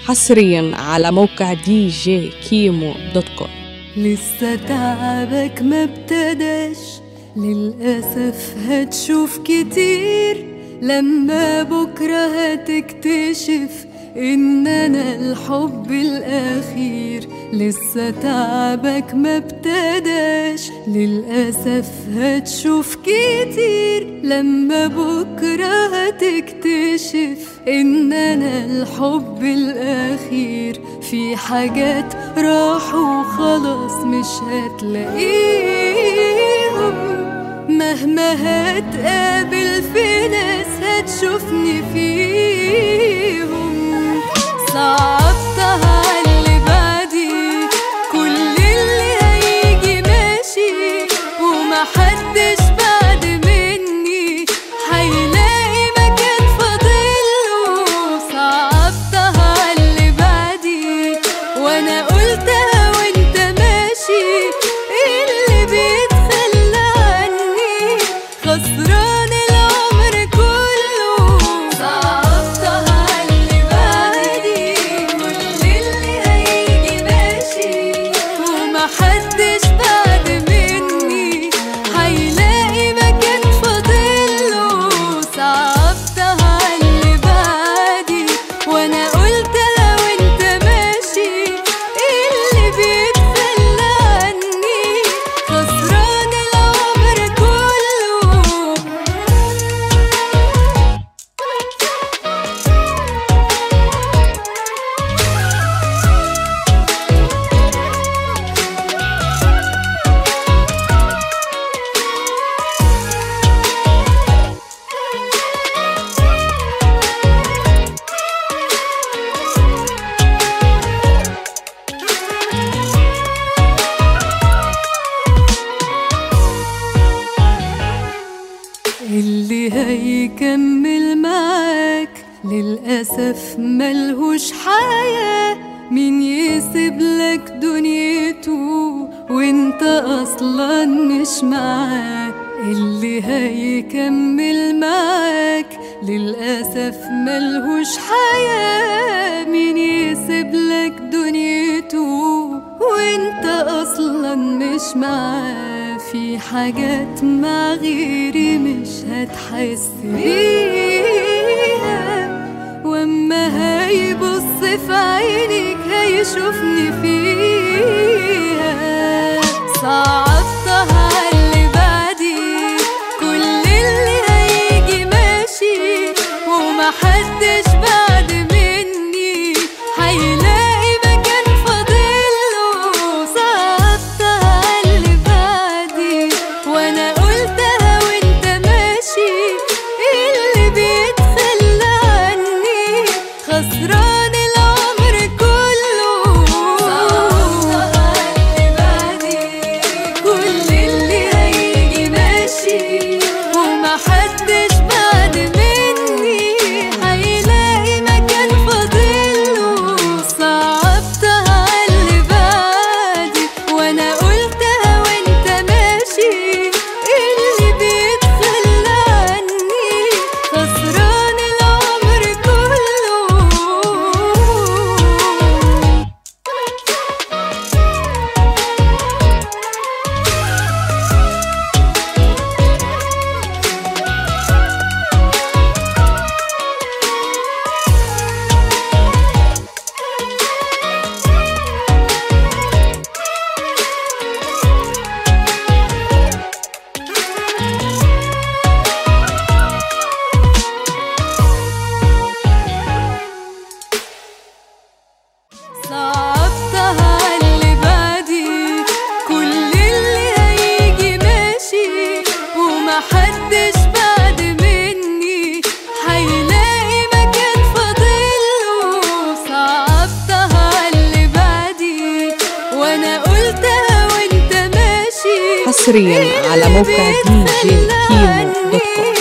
حصريا على موقع دي جي كيمو دوت كوم لسه تعبك ما ابتداش للأسف هتشوف كتير لما بكرة هتكتشف إن أنا الحب الأخير لسه تعبك ما ابتداش للأسف هتشوف كتير لما بكرة هتكتشف إن أنا الحب الأخير في حاجات راحوا وخلاص مش هتلاقيهم مهما هتقابل في ناس هتشوفني فيهم صعبتها على اللي بعدي كل اللي هيجي ماشي ومحدش بعد مني هيلاقي مكان فاضله صعبتها على اللي بعدي وانا قلتها وانت ماشي اللي بيتخلى عني خسران العمر كله صعبتها على اللي بعدي كل اللي هيجي ماشي ومحدش بعد مني هيلاقي مكان فاضله صعبتها على اللي بعدي وانا قلتها وانت ماشي اللي بيتخلى عني خسران العمر كله اللي هيكمل معاك للأسف ملهوش حياة مين يسيب لك دنيته وانت أصلا مش معاه اللي هيكمل معاك للأسف ملهوش حياة مين يسيب لك دنيته وانت أصلا مش معاه في حاجات مع غيري مش هتحس بيها واما هيبص في عينيك هيشوفني فيها صعبتها على اللي بعدي كل اللي هيجي ماشي ومحدش بعد مني هيلاقي مكان فاضله صعبتها على اللي بعدي وانا قلتها وانت ماشي اللي بيتخلى عني خسران العمر كله صعبتها على اللي بعدي كل اللي هيجي ماشي ومحدش بعد مني هيلاقي مكان فاضله صعبتها على اللي بعدي وانا قلتها وانت ماشي اللي بيتخلى عني خسران العمر كله صعبتها على اللي بعدي كل اللي هيجي ماشي ومحدش بعد مني هيلاقي مكان فاضله صعبتها على اللي بعدي وانا قلتها وانت ماشي حصريا على موقع دي جي كيمو دوت كوم